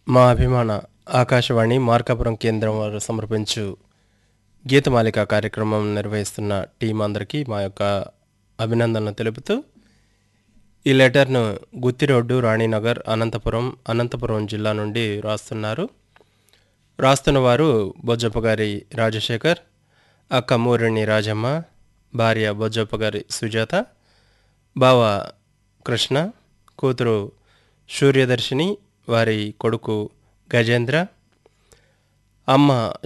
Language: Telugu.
మా అభిమాన ఆకాశవాణి మార్కాపురం కేంద్రం వారు సమర్పించు గీతమాలిక కార్యక్రమం నిర్వహిస్తున్న టీం అందరికీ మా యొక్క అభినందనలు తెలుపుతూ ఈ లెటర్ను గుత్తి రోడ్డు రాణినగర్ అనంతపురం అనంతపురం జిల్లా నుండి రాస్తున్నారు రాస్తున్న వారు బొజ్జప్ప గారి రాజశేఖర్ అక్క మూరిణి రాజమ్మ భార్య బొజ్జప్ప గారి సుజాత బావ కృష్ణ కూతురు సూర్యదర్శిని వారి కొడుకు గజేంద్ర అమ్మ